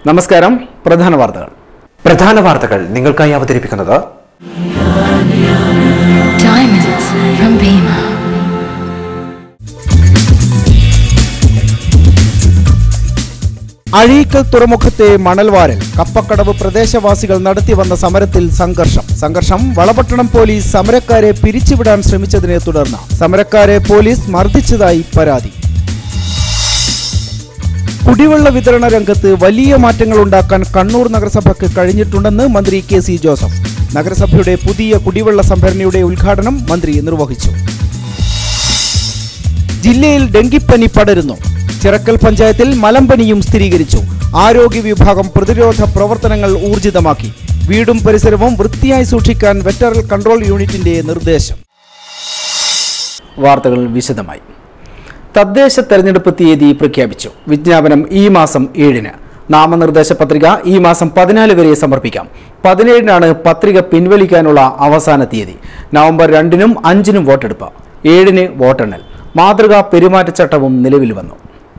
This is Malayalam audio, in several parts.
നമസ്കാരം പ്രധാന വാർത്തകൾ പ്രധാന വാർത്തകൾ നിങ്ങൾക്കായി അവതരിപ്പിക്കുന്നത് Diamonds from Bima. അഴീക്കൽ തുറമുഖത്തെ മണൽവാരൽ കപ്പക്കടവ് പ്രദേശവാസികൾ നടത്തിവന്ന സമരത്തിൽ സംഘർഷം സംഘർഷം വളപട്ടണം പോലീസ് സമരക്കാരെ പിരിച്ചുവിടാൻ ശ്രമിച്ചതിനെ തുടർന്ന് സമരക്കാരെ പോലീസ് മർദ്ദിച്ചതായി പരാതി കുടിവെള്ള വിതരണ രംഗത്ത് വലിയ മാറ്റങ്ങൾ ഉണ്ടാക്കാൻ കണ്ണൂർ നഗരസഭയ്ക്ക് കഴിഞ്ഞിട്ടുണ്ടെന്ന് മന്ത്രി കെ സി ജോസഫ് നഗരസഭയുടെ പുതിയ കുടിവെള്ള സംഭരണിയുടെ ഉദ്ഘാടനം മന്ത്രി നിർവഹിച്ചു ജില്ലയിൽ ഡെങ്കിപ്പനി പടരുന്നു ചിറക്കൽ പഞ്ചായത്തിൽ മലമ്പനിയും സ്ഥിരീകരിച്ചു ആരോഗ്യ വിഭാഗം പ്രതിരോധ പ്രവർത്തനങ്ങൾ ഊർജിതമാക്കി വീടും പരിസരവും വൃത്തിയായി സൂക്ഷിക്കാൻ വെറ്ററൽ കൺട്രോൾ യൂണിറ്റിന്റെ നിർദ്ദേശം വാർത്തകൾ വിശദമായി തദ്ദേശ തെരഞ്ഞെടുപ്പ് തീയതി പ്രഖ്യാപിച്ചു വിജ്ഞാപനം ഈ മാസം ഏഴിന് നാമനിർദ്ദേശ പത്രിക ഈ മാസം പതിനാല് വരെ സമർപ്പിക്കാം പതിനേഴിനാണ് പത്രിക പിൻവലിക്കാനുള്ള അവസാന തീയതി നവംബർ രണ്ടിനും അഞ്ചിനും വോട്ടെടുപ്പ് ഏഴിന് വോട്ടെണ്ണൽ മാതൃകാ പെരുമാറ്റച്ചട്ടവും നിലവിൽ വന്നു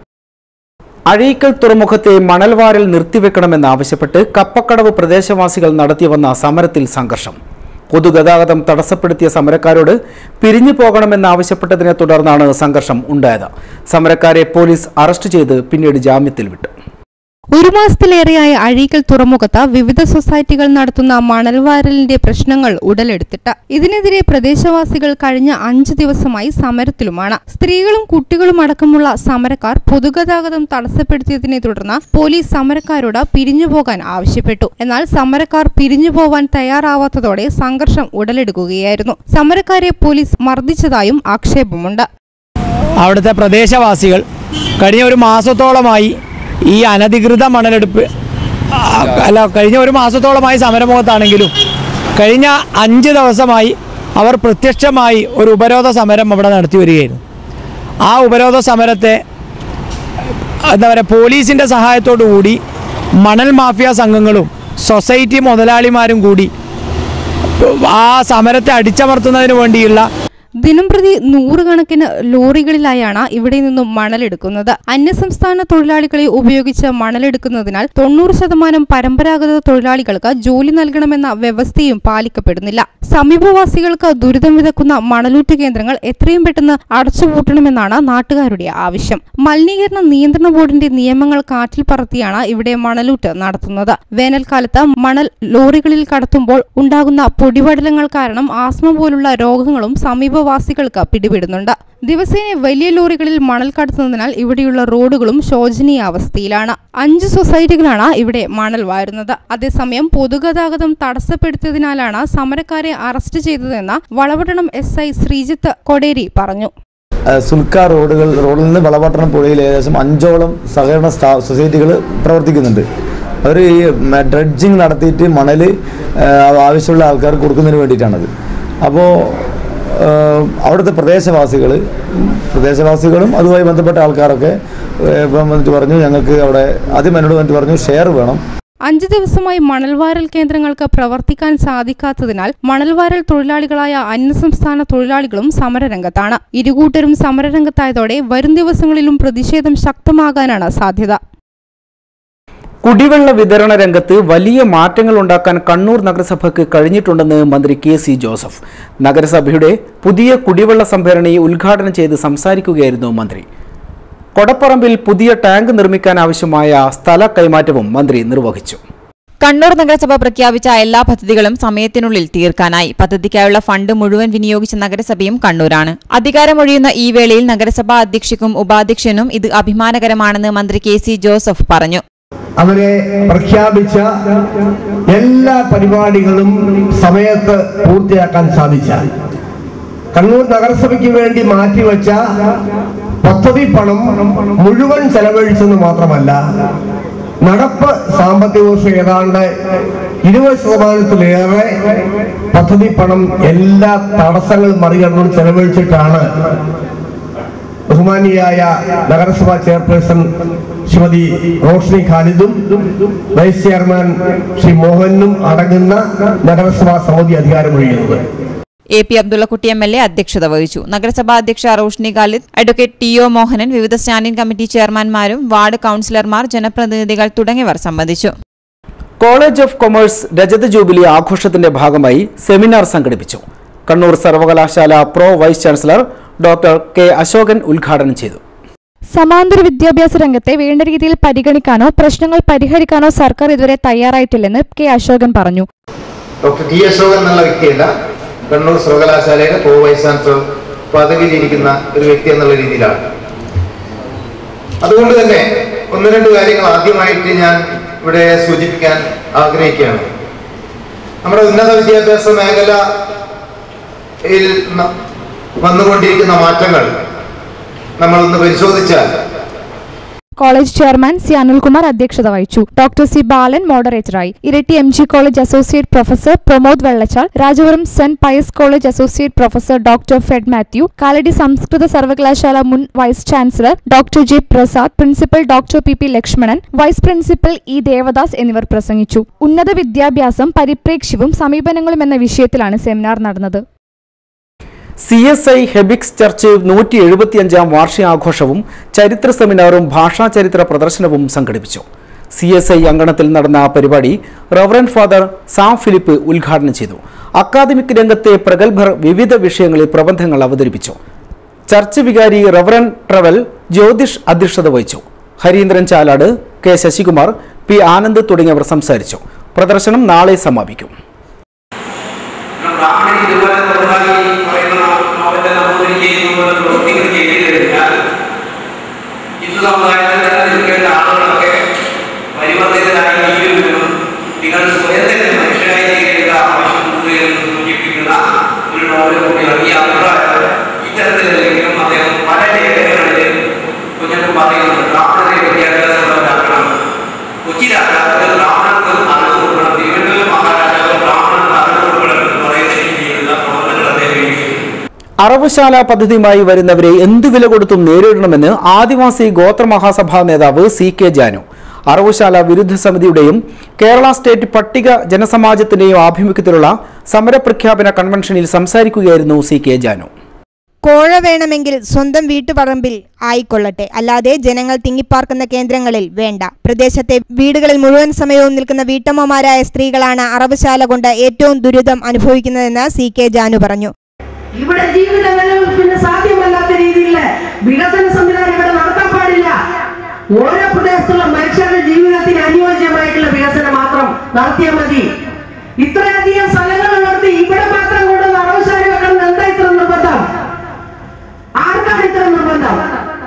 അഴീക്കൽ തുറമുഖത്തെ മണൽവാരൽ നിർത്തിവെക്കണമെന്നാവശ്യപ്പെട്ട് കപ്പക്കടവ് പ്രദേശവാസികൾ നടത്തിവന്ന സമരത്തിൽ സംഘർഷം പൊതുഗതാഗതം തടസ്സപ്പെടുത്തിയ സമരക്കാരോട് പിരിഞ്ഞു പോകണമെന്നാവശ്യപ്പെട്ടതിനെ തുടർന്നാണ് സംഘർഷം ഉണ്ടായത് സമരക്കാരെ പോലീസ് അറസ്റ്റ് ചെയ്ത് പിന്നീട് ജാമ്യത്തിൽ വിട്ടു ഒരു മാസത്തിലേറെയായി അഴീക്കൽ തുറമുഖത്ത് വിവിധ സൊസൈറ്റികൾ നടത്തുന്ന മണൽവാരലിന്റെ പ്രശ്നങ്ങൾ ഉടലെടുത്തിട്ട് ഇതിനെതിരെ പ്രദേശവാസികൾ കഴിഞ്ഞ അഞ്ചു ദിവസമായി സമരത്തിലുമാണ് സ്ത്രീകളും കുട്ടികളും അടക്കമുള്ള സമരക്കാർ പൊതുഗതാഗതം തടസ്സപ്പെടുത്തിയതിനെ തുടർന്ന് പോലീസ് സമരക്കാരോട് പിരിഞ്ഞുപോകാൻ ആവശ്യപ്പെട്ടു എന്നാൽ സമരക്കാർ പിരിഞ്ഞുപോവാൻ തയ്യാറാവാത്തതോടെ സംഘർഷം ഉടലെടുക്കുകയായിരുന്നു സമരക്കാരെ പോലീസ് മർദ്ദിച്ചതായും ആക്ഷേപമുണ്ട് അവിടുത്തെ പ്രദേശവാസികൾ കഴിഞ്ഞ ഒരു മാസത്തോളമായി ഈ അനധികൃത മണലെടുപ്പ് ആ, അല്ല കഴിഞ്ഞ ഒരു മാസത്തോളമായി സമരമുഖത്താണെങ്കിലും കഴിഞ്ഞ അഞ്ച് ദിവസമായി അവർ പ്രത്യക്ഷമായി ഒരു ഉപരോധ സമരം അവിടെ നടത്തി വരികയായിരുന്നു ആ ഉപരോധ സമരത്തെ എന്താ പറയുക പോലീസിൻ്റെ സഹായത്തോടു കൂടി മണൽ മാഫിയ സംഘങ്ങളും സൊസൈറ്റി മുതലാളിമാരും കൂടി ആ സമരത്തെ അടിച്ചമർത്തുന്നതിന് വേണ്ടിയുള്ള ദിനംപ്രതി നൂറുകണക്കിന് ലോറികളിലായാണ് ഇവിടെ നിന്നും മണലെടുക്കുന്നത് അന്യസംസ്ഥാന തൊഴിലാളികളെ ഉപയോഗിച്ച് മണലെടുക്കുന്നതിനാൽ തൊണ്ണൂറ് ശതമാനം പരമ്പരാഗത തൊഴിലാളികൾക്ക് ജോലി നൽകണമെന്ന വ്യവസ്ഥയും പാലിക്കപ്പെടുന്നില്ല സമീപവാസികൾക്ക് ദുരിതം വിതക്കുന്ന മണലൂറ്റ് കേന്ദ്രങ്ങൾ എത്രയും പെട്ടെന്ന് അടച്ചുപൂട്ടണമെന്നാണ് നാട്ടുകാരുടെ ആവശ്യം മലിനീകരണ നിയന്ത്രണ ബോർഡിന്റെ നിയമങ്ങൾ കാറ്റിൽ പറത്തിയാണ് ഇവിടെ മണലൂറ്റ് നടത്തുന്നത് വേനൽക്കാലത്ത് മണൽ ലോറികളിൽ കടത്തുമ്പോൾ ഉണ്ടാകുന്ന പൊടിപടലങ്ങൾ കാരണം ആസ്മ പോലുള്ള രോഗങ്ങളും സമീപവാസികൾക്ക് പിടിപെടുന്നുണ്ട് ദിവസേന വലിയ ലോറികളിൽ മണൽ കടത്തുന്നതിനാൽ ഇവിടെയുള്ള റോഡുകളും ശോചനീയ അവസ്ഥയിലാണ് അഞ്ച് സൊസൈറ്റികളാണ് ഇവിടെ മണൽ വാരുന്നത് അതേസമയം പൊതുഗതാഗതം തടസ്സപ്പെടുത്തിയതിനാലാണ് സമരക്കാരെ അറസ്റ്റ് ചെയ്തതെന്ന് വളപട്ടണം എസ് ഐ ശ്രീജിത്ത് കൊടേരി പറഞ്ഞു സുൽക്ക റോഡുകൾ റോഡിൽ നിന്ന് വളപട്ടണം പുഴയിൽ ഏകദേശം അഞ്ചോളം സഹകരണ സ്ഥാ സൊസൈറ്റികൾ പ്രവർത്തിക്കുന്നുണ്ട് അവർ ഈ ഡ്രഡ്ജിങ് നടത്തിയിട്ട് മണൽ ആവശ്യമുള്ള ആൾക്കാർക്ക് കൊടുക്കുന്നതിന് വേണ്ടിയിട്ടാണത് അപ്പോൾ അവിടുത്തെ പ്രദേശവാസികൾ പ്രദേശവാസികളും അതുമായി ബന്ധപ്പെട്ട ആൾക്കാരൊക്കെ ഏഹ്, ഇപ്പം വന്നിട്ട് പറഞ്ഞു ഞങ്ങൾക്ക് അവിടെ ആദ്യം എന്നോട് വന്നിട്ട് പറഞ്ഞു ഷെയർ വേണം അഞ്ചു ദിവസമായി മണൽവാരൽ കേന്ദ്രങ്ങൾക്ക് പ്രവർത്തിക്കാൻ സാധിക്കാത്തതിനാൽ മണൽവാരൽ തൊഴിലാളികളായ അന്യസംസ്ഥാന തൊഴിലാളികളും സമരരംഗത്താണ് ഇരുകൂട്ടരും സമരരംഗത്തായതോടെ വരും ദിവസങ്ങളിലും പ്രതിഷേധം ശക്തമാകാനാണ് സാധ്യത കുടിവെള്ള വിതരണ രംഗത്ത് വലിയ മാറ്റങ്ങൾ ഉണ്ടാക്കാൻ കണ്ണൂർ നഗരസഭയ്ക്ക് കഴിഞ്ഞിട്ടുണ്ടെന്ന് മന്ത്രി കെ സി ജോസഫ് നഗരസഭയുടെ പുതിയ കുടിവെള്ള സംഭരണി ഉദ്ഘാടനം ചെയ്ത് സംസാരിക്കുകയായിരുന്നു മന്ത്രി കൊടപ്പറമ്പിൽ പുതിയ ടാങ്ക് നിർമ്മിക്കാൻ ആവശ്യമായ സ്ഥല കൈമാറ്റവും മന്ത്രി നിർവഹിച്ചു കണ്ണൂർ നഗരസഭ പ്രഖ്യാപിച്ച എല്ലാ പദ്ധതികളും സമയത്തിനുള്ളിൽ തീർക്കാനായി പദ്ധതിക്കായുള്ള ഫണ്ട് മുഴുവൻ വിനിയോഗിച്ച നഗരസഭയും കണ്ണൂരാണ് അധികാരമൊഴിയുന്ന ഈ വേളയിൽ നഗരസഭാ അധ്യക്ഷക്കും ഉപാധ്യക്ഷനും ഇത് അഭിമാനകരമാണെന്ന് മന്ത്രി കെ സി ജോസഫ് പറഞ്ഞു അവരെ പ്രഖ്യാപിച്ച എല്ലാ പരിപാടികളും സമയത്ത് പൂർത്തിയാക്കാൻ സാധിച്ച കണ്ണൂർ നഗരസഭയ്ക്ക് വേണ്ടി മാറ്റിവെച്ച പദ്ധതി പണം മുഴുവൻ ചെലവഴിച്ചെന്ന് മാത്രമല്ല നടപ്പ് സാമ്പത്തിക വർഷം ഏതാണ്ട് ഇരുപത് ശതമാനത്തിലേറെ പദ്ധതി പണം എല്ലാ തടസ്സങ്ങളും മറികടന്നും ചെലവഴിച്ചിട്ടാണ് ബഹുമാനിയായ നഗരസഭാ ചെയർപേഴ്സൺ ശ്രീമതി റോഷ്നി ഖാലിദും വൈസ് ചെയർമാൻ ശ്രീ മോഹനും അടങ്ങുന്ന നഗരസഭാ സമിതി അധികാരമൊഴിയുന്നത് A P Abdullakutty M L A അധ്യക്ഷത വഹിച്ചു നഗരസഭാ അധ്യക്ഷ Roshni Khalid advocate T O Mohanan വിവിധ സ്റ്റാൻഡിംഗ് കമ്മിറ്റി ചെയർമാൻമാരും വാർഡ് കൌൺസിലർമാർ ജനപ്രതിനിധികൾ തുടങ്ങിയവർ സംബന്ധിച്ചു കോളേജ് ഓഫ് കൊമേഴ്സ് രജത ജൂബിലി ആഘോഷത്തിന്റെ ഭാഗമായി സെമിനാർ സംഘടിപ്പിച്ചു കണ്ണൂർ സർവകലാശാല pro vice chancellor doctor K Ashokan ഉദ്ഘാടനം ചെയ്തു സമാന്തര വിദ്യാഭ്യാസ രംഗത്തെ വേണ്ട രീതിയിൽ പരിഗണിക്കാനോ പ്രശ്നങ്ങൾ പരിഹരിക്കാനോ സർക്കാർ ഇതുവരെ തയ്യാറായിട്ടില്ലെന്ന് കെ അശോകൻ പറഞ്ഞു ഡോക്ടർ ടി അശോകൻ എന്നുള്ള വ്യക്തിയല്ല കണ്ണൂർ സർവകലാശാലയുടെ കോ വൈസ് ചാൻസലർ പദവിയിലിരിക്കുന്ന ഒരു വ്യക്തി എന്നുള്ള രീതിയിലാണ് അതുകൊണ്ട് തന്നെ ഒന്ന് രണ്ട് കാര്യങ്ങൾ ആദ്യമായിട്ട് ഞാൻ ഇവിടെ സൂചിപ്പിക്കാൻ ആഗ്രഹിക്കുകയാണ് നമ്മുടെ ഉന്നത വിദ്യാഭ്യാസ മേഖലയിൽ ന- വന്നുകൊണ്ടിരിക്കുന്ന മാറ്റങ്ങൾ നമ്മളൊന്ന് പരിശോധിച്ചാൽ കോളേജ് ചെയർമാൻ സി അനിൽകുമാർ അധ്യക്ഷത വഹിച്ചു ഡോക്ടർ സി ബാലൻ മോഡറേറ്ററായി ഇരട്ടി M G college associate professor Pramod Vellachal Rajapuram saint Pius college associate professor doctor ഫെഡ് മാത്യു കാലടി സംസ്കൃത സർവകലാശാല മുൻ vice chancellor doctor J Prasad principal doctor P P Lakshmanan vice principal E Devadas എന്നിവർ പ്രസംഗിച്ചു ഉന്നത വിദ്യാഭ്യാസം പരിപ്രേക്ഷ്യവും സമീപനങ്ങളും എന്ന വിഷയത്തിലാണ് സെമിനാർ നടന്നത് C S I Hebich church നൂറ്റി എഴുപത്തിയഞ്ചാം വാർഷികാഘോഷവും ചരിത്ര സെമിനാറും ഭാഷാ ചരിത്ര പ്രദർശനവും സംഘടിപ്പിച്ചു സി എസ് ഐ അങ്കണത്തിൽ നടന്ന പരിപാടി റവറൻ ഫാദർ സാം ഫിലിപ്പ് ഉദ്ഘാടനം ചെയ്തു അക്കാദമിക് രംഗത്തെ പ്രഗത്ഭർ വിവിധ വിഷയങ്ങളിൽ പ്രബന്ധങ്ങൾ അവതരിപ്പിച്ചു ചർച്ച് വികാരി റവറൻ ട്രവൽ ജ്യോതിഷ് അധ്യക്ഷത വഹിച്ചു ഹരീന്ദ്രൻ ചാലാട് കെ ശശികുമാർ പി ആനന്ദ് തുടങ്ങിയവർ സംസാരിച്ചു പ്രദർശനം നാളെ സമാപിക്കും ബ്രാഹ്മണൻ ഇതുപോലെ തൊഴിലാളി പറയുന്ന നോവലിന്റെ നമ്പൂതിരി ചെയ്യുന്ന പോലെ പ്രവൃത്തികൾ ചെയ്തു കഴിഞ്ഞാൽ ഹിന്ദു സമുദായത്തിൽ തന്നെ നിൽക്കേണ്ട ആളുകളൊക്കെ പരിവർത്തിതരായി ജീവിക്കുമെന്നും നിങ്ങൾ സ്വയം തന്നെ മനുഷ്യരായി ചെയ്യേണ്ട ആവശ്യമുണ്ട് എന്ന് സൂചിപ്പിക്കുന്ന ഒരു നോവൽ കൂടിയാണ് ഈ അഭിപ്രായം ഇത്തരത്തിലല്ലെങ്കിലും അദ്ദേഹം പല ലേഖനങ്ങളിൽ കുഞ്ഞപ്പൻ പറയുന്നുണ്ട് ബ്രാഹ്മണരെ വിദ്യാഭ്യാസമുള്ളവരാക്കണം കൊച്ചി രാജാവ് ബ്രാഹ്മണർക്ക് അറിവ് കൊടുക്കണം തിരുവനന്തപുരം മഹാരാജാവ് ബ്രാഹ്മണർക്ക് അറിവ് കൊടുക്കണം എന്ന് പറയുന്ന രീതിയിലുള്ള പ്രവർത്തനങ്ങൾ അദ്ദേഹം എഴുതിയിട്ടുണ്ട് അറവുശാല പദ്ധതിയുമായി വരുന്നവരെ എന്തു വില കൊടുത്തും നേരിടണമെന്ന് ആദിവാസി ഗോത്ര മഹാസഭാ നേതാവ് സി കെ ജാനു അറവുശാല വിരുദ്ധ സമിതിയുടെയും കേരള സ്റ്റേറ്റ് പട്ടിക ജനസമാജത്തിന്റെയും ആഭിമുഖ്യത്തിലുള്ള സമരപ്രഖ്യാപന കൺവെൻഷനിൽ സംസാരിക്കുകയായിരുന്നു സി കെ ജാനു കോഴ വേണമെങ്കിൽ സ്വന്തം വീട്ടുപറമ്പിൽ ആയിക്കൊള്ളട്ടെ അല്ലാതെ ജനങ്ങൾ തിങ്ങിപ്പാർക്കുന്ന കേന്ദ്രങ്ങളിൽ വേണ്ട പ്രദേശത്തെ വീടുകളിൽ മുഴുവൻ സമയവും നിൽക്കുന്ന വീട്ടമ്മമാരായ സ്ത്രീകളാണ് അറവുശാല കൊണ്ട് ഏറ്റവും ദുരിതം അനുഭവിക്കുന്നതെന്ന് സി കെ ജാനു പറഞ്ഞു ഇവിടെ ജീവിതങ്ങളും പിന്നെ സാധ്യമല്ലാത്ത രീതിയിലുള്ള വികസന സംവിധാനം ഇവിടെ നടത്താൻ പാടില്ല ഓരോ പ്രദേശത്തുള്ള മനുഷ്യരുടെ ജീവിതത്തിന് അനുയോജ്യമായിട്ടുള്ള വികസനം മാത്രം നടത്തിയാൽ മതി ഇത്രയധികം സ്ഥലങ്ങളുള്ളിടത്ത് ഇവിടെ മാത്രം കൊണ്ടുവന്ന് അറവശാല വെക്കണം എന്താ ഇത്ര നിർബന്ധം ആർക്കാണ് ഇത്ര നിർബന്ധം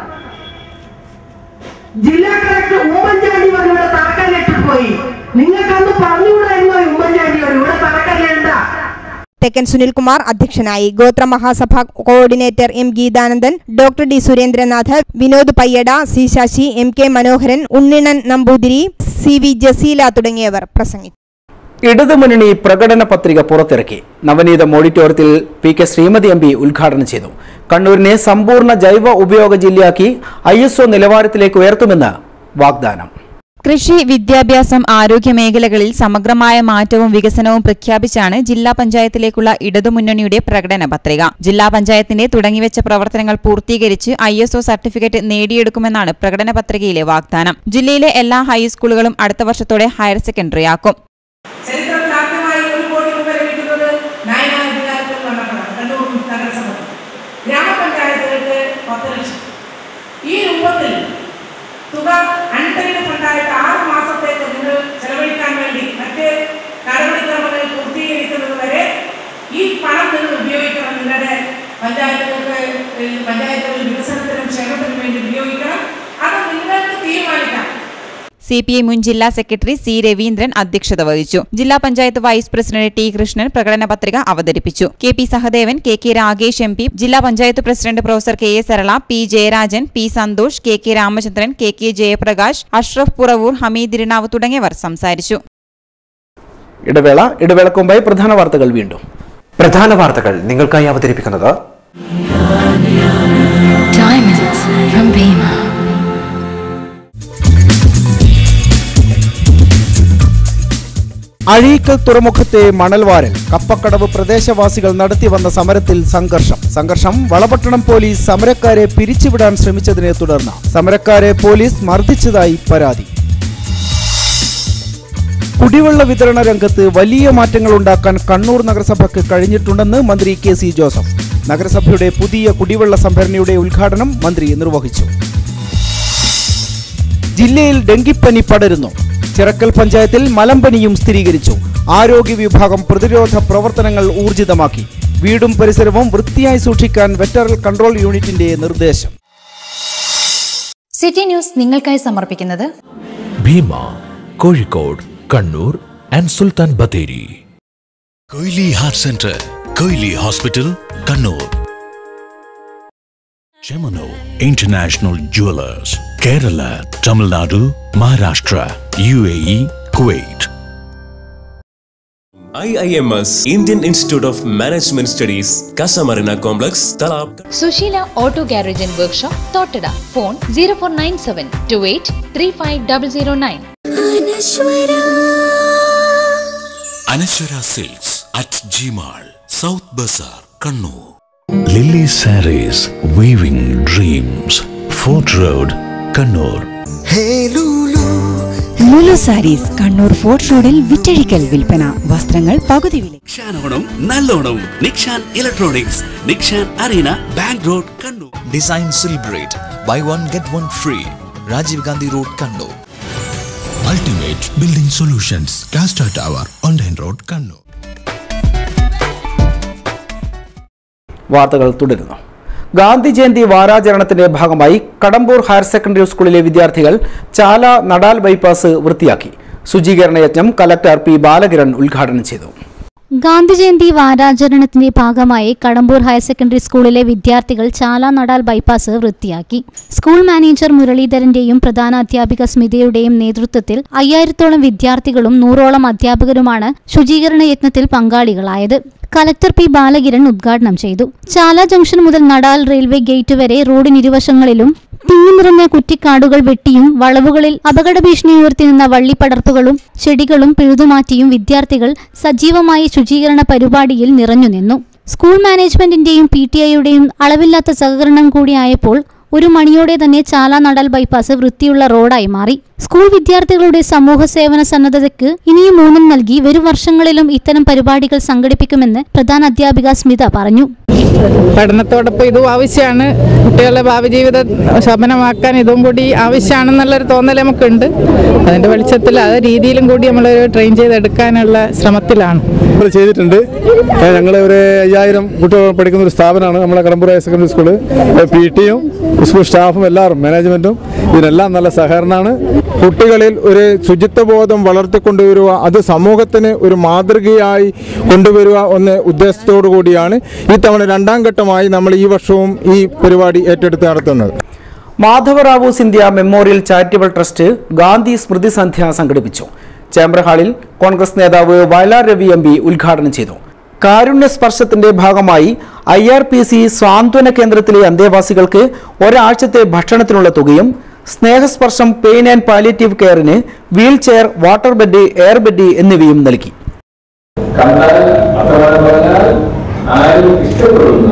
ജില്ലാ കളക്ടർ ഉമ്മൻചാണ്ടി വന്ന് ഇവിടെ തറക്കല്ലിട്ട് പോയി നിങ്ങൾക്ക് അന്ന് പറഞ്ഞുകൂടായിരുന്നോ ഈ ഉമ്മൻചാണ്ടിയോട് ഇവിടെ തറക്കല്ലേണ്ട തെക്കൻ സുനിൽകുമാർ അധ്യക്ഷനായി Gothra Mahasabha coordinator M Geethanandan doctor D Surendranath Vinod Payyada C Sasi M K Manoharan Unninan Namboothiri C V Jaseela തുടങ്ങിയവർ പ്രസംഗിച്ചു ഇടതുമുന്നണി പ്രകടന പത്രിക പുറത്തിറക്കി നവനീതം ഓഡിറ്റോറിയത്തിൽ P K Shrimati M P ഉദ്ഘാടനം ചെയ്തു കണ്ണൂരിനെ സമ്പൂർണ്ണ ജൈവ ഉപയോഗ ജില്ലയാക്കി ഐ എസ് ഒ നിലവാരത്തിലേക്ക് ഉയർത്തുമെന്ന് വാഗ്ദാനം കൃഷി വിദ്യാഭ്യാസം ആരോഗ്യ മേഖലകളിൽ സമഗ്രമായ മാറ്റവും വികസനവും പ്രഖ്യാപിച്ചാണ് ജില്ലാ പഞ്ചായത്തിലേക്കുള്ള ഇടതുമുന്നണിയുടെ പ്രകടന പത്രിക ജില്ലാ പഞ്ചായത്തിന്റെ തുടങ്ങിവെച്ച പ്രവർത്തനങ്ങൾ പൂർത്തീകരിച്ച് ഐ എസ് ഒ സർട്ടിഫിക്കറ്റ് നേടിയെടുക്കുമെന്നാണ് പ്രകടന പത്രികയിലെ വാഗ്ദാനം ജില്ലയിലെ എല്ലാ ഹൈസ്കൂളുകളും അടുത്ത വർഷത്തോടെ ഹയർ സെക്കൻഡറിയാക്കും ചരിത്രത്തിൽ ആദ്യമായി ഒരു കോടി രൂപ ലഭിക്കുന്നത് ന്യായമാധികാരത്തിൽ വന്നപ്പോഴാണ് കണ്ണൂർ നഗരസഭ ഗ്രാമപഞ്ചായത്തുകൾക്ക് പത്ത് ലക്ഷം ഈ രൂപത്തിൽ തുക അൺപെയ്ഡ് ഫണ്ടായിട്ട് ആറ് മാസത്തേക്ക് നിങ്ങൾ ചെലവഴിക്കാൻ വേണ്ടി മറ്റ് നടപടിക്രമങ്ങൾ പൂർത്തീകരിക്കുന്നത് വരെ ഈ പണം നിങ്ങൾ ഉപയോഗിക്കണം നിങ്ങളുടെ പഞ്ചായത്തുകൾക്ക് ഏഹ് പഞ്ചായത്തുകൾ വികസനത്തിനും ക്ഷേമത്തിനും വേണ്ടി ഉപയോഗിക്കണം അത് നിങ്ങൾക്ക് തീരുമാനിക്കാം സി പി ഐ മുൻ ജില്ലാ സെക്രട്ടറി സി രവീന്ദ്രൻ അധ്യക്ഷത വഹിച്ചു ജില്ലാ panchayat vice president T Krishnan പ്രകടന പത്രിക അവതരിപ്പിച്ചു K P Sahadevan K K Ragesh M P ജില്ലാ panchayat president professor K A Sarala P Jayarajan P Santhosh K K Ramachandran K K Jayaprakash Ashraf Puravur Hameed Irinave തുടങ്ങിയവർ സംസാരിച്ചു ഇടവേള ഇടവേളക്കുമ്പായി പ്രധാന വാർത്തകൾ വീണ്ടും പ്രധാന വാർത്തകൾ നിങ്ങൾക്കായി അവതരിപ്പിക്കുന്നത് Diamonds from Bima. അഴീക്കൽ തുറമുഖത്തെ മണൽവാരൽ കപ്പക്കടവ് പ്രദേശവാസികൾ നടത്തിവന്ന സമരത്തിൽ സംഘർഷം സംഘർഷം വളപട്ടണം പോലീസ് സമരക്കാരെ പിരിച്ചുവിടാൻ ശ്രമിച്ചതിനെ തുടർന്ന് സമരക്കാരെ പോലീസ് മർദ്ദിച്ചതായി പരാതി കുടിവെള്ള വിതരണ രംഗത്ത് വലിയ മാറ്റങ്ങൾ ഉണ്ടാക്കാൻ കണ്ണൂർ നഗരസഭയ്ക്ക് കഴിഞ്ഞിട്ടുണ്ടെന്ന് മന്ത്രി കെ സി ജോസഫ് നഗരസഭയുടെ പുതിയ കുടിവെള്ള സംഭരണിയുടെ ഉദ്ഘാടനം മന്ത്രി നിർവഹിച്ചു ജില്ലയിൽ ഡെങ്കിപ്പനി പടരുന്നു ചിറക്കൽ പഞ്ചായത്തിൽ മലമ്പനിയും സ്ഥിരീകരിച്ചു ആരോഗ്യ വിഭാഗം പ്രതിരോധ പ്രവർത്തനങ്ങൾ ഊർജിതമാക്കി വീടും പരിസരവും വൃത്തിയായി സൂക്ഷിക്കാൻ വെറ്ററൽ കൺട്രോൾ യൂണിറ്റിന്റെ നിർദ്ദേശം സിറ്റി ന്യൂസ് നിങ്ങൾക്കായി സമർപ്പിക്കുന്നത് Bhima Kozhikode Kannur and Sultan Bathery Koyili heart centre Koyili hospital Kannur Chemmannur international jewellers Kerala Tamilnadu Maharashtra U A E Kuwait IIMS Indian Institute of Management Studies Casamarina Complex Talab Susheela auto garage and workshop Thottada phone zero four nine seven two eight three five double zero nine Anashwara silks at G mall south bazaar Kannur Lily sarees weaving dreams fort road Kannur Lulu sarees Kannur fort റോഡിൽ വിറ്റഴിക്കൽ വിൽപ്പന വസ്ത്രങ്ങൾ പകുതി വില നിക്ഷാനോണം നല്ലോണം Nikshan electronics Nikshan arena bank road Kannur Design Celebrate. Buy one get one free. Rajiv Gandhi Road, Kannur. Ultimate building solutions castor tower online road Kannur വാർത്തകൾ തുടരുന്നു ഗാന്ധി ജയന്തി വാരാചരണത്തിന്റെ ഭാഗമായി കടമ്പൂർ ഹയർ സെക്കൻഡറി സ്കൂളിലെ വിദ്യാർത്ഥികൾ ചാല നടാൽ ബൈപ്പാസ് വൃത്തിയാക്കി ശുചീകരണ യജ്ഞം കലക്ടർ പി ബാലകിരൺ ഉദ്ഘാടനം ചെയ്തു ഗാന്ധി ജയന്തി വാരാചരണത്തിന്റെ ഭാഗമായി കടമ്പൂർ ഹയർ സെക്കൻഡറി സ്കൂളിലെ വിദ്യാർത്ഥികൾ ചാല നടാൽ ബൈപ്പാസ് വൃത്തിയാക്കി സ്കൂൾ മാനേജർ മുരളീധരന്റെയും പ്രധാന അധ്യാപിക സ്മിതയുടെയും നേതൃത്വത്തിൽ അയ്യായിരത്തോളം വിദ്യാർത്ഥികളും നൂറോളം അധ്യാപകരുമാണ് ശുചീകരണ യജ്ഞത്തിൽ പങ്കാളികളായത് കലക്ടർ പി ബാലകിരൺ ഉദ്ഘാടനം ചെയ്തു ചാല ജംഗ്ഷൻ മുതൽ നടാൽ റെയിൽവേ ഗേറ്റ് വരെ റോഡിനിരുവശങ്ങളിലും തിങ്ങി നിറഞ്ഞ കുറ്റിക്കാടുകൾ വെട്ടിയും വളവുകളിൽ അപകട ഭീഷണി ഉയർത്തി നിന്ന വള്ളിപ്പടർപ്പുകളും ചെടികളും പിഴുതുമാറ്റിയും വിദ്യാർത്ഥികൾ സജീവമായി ശുചീകരണ പരിപാടിയിൽ നിറഞ്ഞുനിന്നു സ്കൂൾ മാനേജ്മെന്റിന്റെയും പി ടി ഐയുടെയും അളവില്ലാത്ത സഹകരണം കൂടിയായപ്പോൾ ഒരു മണിയോടെ തന്നെ ചാല നടൽ ബൈപ്പാസ് വൃത്തിയുള്ള റോഡായി മാറി സ്കൂൾ വിദ്യാർത്ഥികളുടെ സമൂഹ സേവന സന്നദ്ധതയ്ക്ക് ഇനിയും ഊന്നൽ നൽകി വരും വർഷങ്ങളിലും ഇത്തരം പരിപാടികൾ സംഘടിപ്പിക്കുമെന്ന് പ്രധാന അധ്യാപിക സ്മിത പറഞ്ഞു പഠനത്തോടൊപ്പം ഇതും ആവശ്യമാണ് കുട്ടികളുടെ ഭാവി ജീവിതം ശമനമാക്കാൻ ഇതും കൂടി ആവശ്യമാണെന്നുള്ളൊരു തോന്നൽ നമുക്കുണ്ട് അതിന്റെ വെളിച്ചത്തിൽ ആ രീതിയിലും കൂടി നമ്മൾ ട്രെയിൻ ചെയ്തെടുക്കാനുള്ള ശ്രമത്തിലാണ് നമ്മൾ ചെയ്തിട്ടുണ്ട് ഞങ്ങൾ ഒരു അയ്യായിരം കുട്ടികൾ പഠിക്കുന്ന ഒരു സ്ഥാപനമാണ് നമ്മളെ Kadambur higher secondary school P ടിയും സ്കൂൾ സ്റ്റാഫും എല്ലാവരും മാനേജ്മെന്റും ഇതിനെല്ലാം നല്ല സഹകരണമാണ് കുട്ടികളിൽ ഒരു ശുചിത്വബോധം വളർത്തിക്കൊണ്ടുവരിക അത് സമൂഹത്തിന് ഒരു മാതൃകയായി കൊണ്ടുവരിക എന്ന ഉദ്ദേശത്തോടു കൂടിയാണ് ഇത്തവണ രണ്ടാം ഘട്ടമായി നമ്മൾ ഈ വർഷവും ഈ പരിപാടി ഏറ്റെടുത്ത് നടത്തുന്നത് Madhavrao Scindia memorial charitable trust Gandhi സ്മൃതി സന്ധ്യ സംഘടിപ്പിച്ചു ചേംബർ ഹാളിൽ കോൺഗ്രസ് നേതാവ് വയലാർ രവി എം പി ഉദ്ഘാടനം ചെയ്തു കാരുണ്യ സ്പർശത്തിന്റെ ഭാഗമായി ഐ ആർ പി സി സ്വാന്തന കേന്ദ്രത്തിലെ അന്തേവാസികൾക്ക് ഒരാഴ്ചത്തെ ഭക്ഷണത്തിനുള്ള തുകയും സ്നേഹസ്പർശം പെയിൻ ആൻഡ് പാലിയേറ്റീവ് കെയറിന് wheel chair water bed air bed എന്നിവയും നൽകി കണ്ടാൽ അപ്രകാരം പറഞ്ഞാൽ ആരും ഇഷ്ടപ്പെടുന്ന